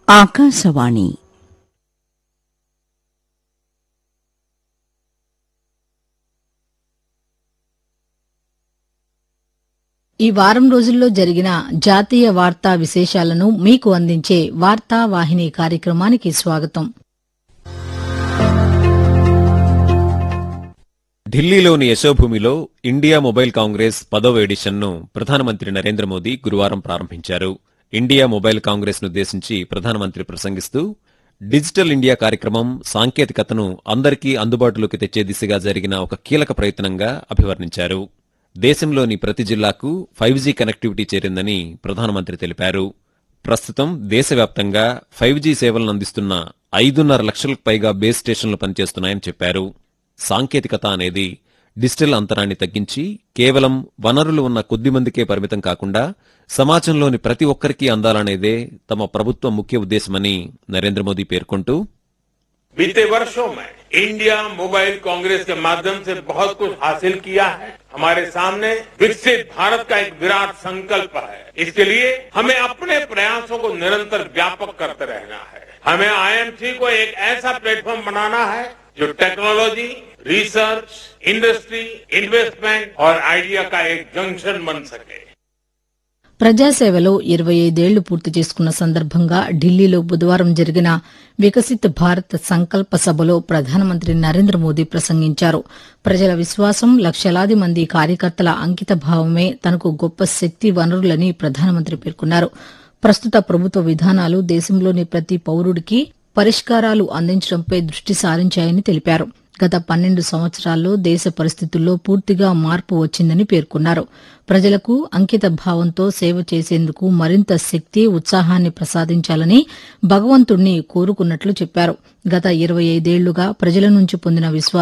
ఆకాశవాణి ఈ వారం రోజుల్లో జరిగిన జాతీయ వార్తా విశేషాలను మీకు అందించే వార్తా వాహిని కార్యక్రమానికి స్వాగతం ఢిల్లీలోని యశోభూమిలో ఇండియా మొబైల్ కాంగ్రెస్ పదవ ఎడిషన్ను ప్రధానమంత్రి నరేంద్ర మోదీ గురువారం ప్రారంభించారు ఇండియా మొబైల్ కాంగ్రెస్ నుద్దేశించి ప్రధానమంత్రి ప్రసంగిస్తూ డిజిటల్ ఇండియా కార్యక్రమం సాంకేతికతను అందరికీ అందుబాటులోకి తెచ్చే దిశగా జరిగిన ఒక కీలక ప్రయత్నంగా అభివర్ణించారు దేశంలోని ప్రతి జిల్లాకు ఫైవ్ జీ కనెక్టివిటీ చేరిందని ప్రధానమంత్రి తెలిపారు ప్రస్తుతం దేశవ్యాప్తంగా ఫైవ్ జీ సేవలను అందిస్తున్న ఐదున్నర లక్షలకు పైగా బేస్ స్టేషన్లు పనిచేస్తున్నాయని చెప్పారు సాంకేతికత అనేది డిజిటల్ అంతరాన్ని తగ్గించి కేవలం వనరులు ఉన్న కొద్ది మందికే పరిమితం కాకుండా సమాజంలోని ప్రతి ఒక్కరికి అందాలనేదే తమ ప్రభుత్వం ముఖ్య ఉద్దేశమని నరేంద్ర మోదీ పేర్కొంటూ बीते वर्षों में इंडिया मोबाइल कांग्रेस के माध्यम से बहुत कुछ हासिल किया है हमारे सामने विकसित भारत का एक विराट संकल्प है इसके लिए हमें अपने प्रयासों को निरंतर व्यापक करते रहना है हमें आईएमसी को एक ऐसा प्लेटफॉर्म बनाना है जो टेक्नोलॉजी रिसर्च इंडस्ट्री इन्वेस्टमेंट और आइडिया का एक जंक्शन बन सके ప్రజాసేవలో ఇరవై ఐదేళ్లు పూర్తి చేసుకున్న సందర్భంగా ఢిల్లీలో బుధవారం జరిగిన వికసిత్ భారత్ సంకల్ప సభలో ప్రధానమంత్రి నరేంద్ర మోదీ ప్రసంగించారు ప్రజల విశ్వాసం లక్షలాది మంది కార్యకర్తల అంకిత భావమే తనకు గొప్ప శక్తి వనరులని ప్రధానమంత్రి పేర్కొన్నారు ప్రస్తుత ప్రభుత్వ విధానాలు దేశంలోని ప్రతి పౌరుడికి పరిష్కారాలు అందించడంపై దృష్టి సారించాయని తెలిపారు గత పన్నెండు సంవత్సరాల్లో దేశ పరిస్థితుల్లో పూర్తిగా మార్పు వచ్చిందని పేర్కొన్నారు ప్రజలకు అంకిత భావంతో సేవ చేసేందుకు మరింత శక్తి ఉత్సాహాన్ని ప్రసాదించాలని భగవంతుణ్ణి కోరుకున్నట్లు చెప్పారు గత ఇరవై ఐదేళ్లుగా ప్రజల నుంచి పొందిన విశ్వాసం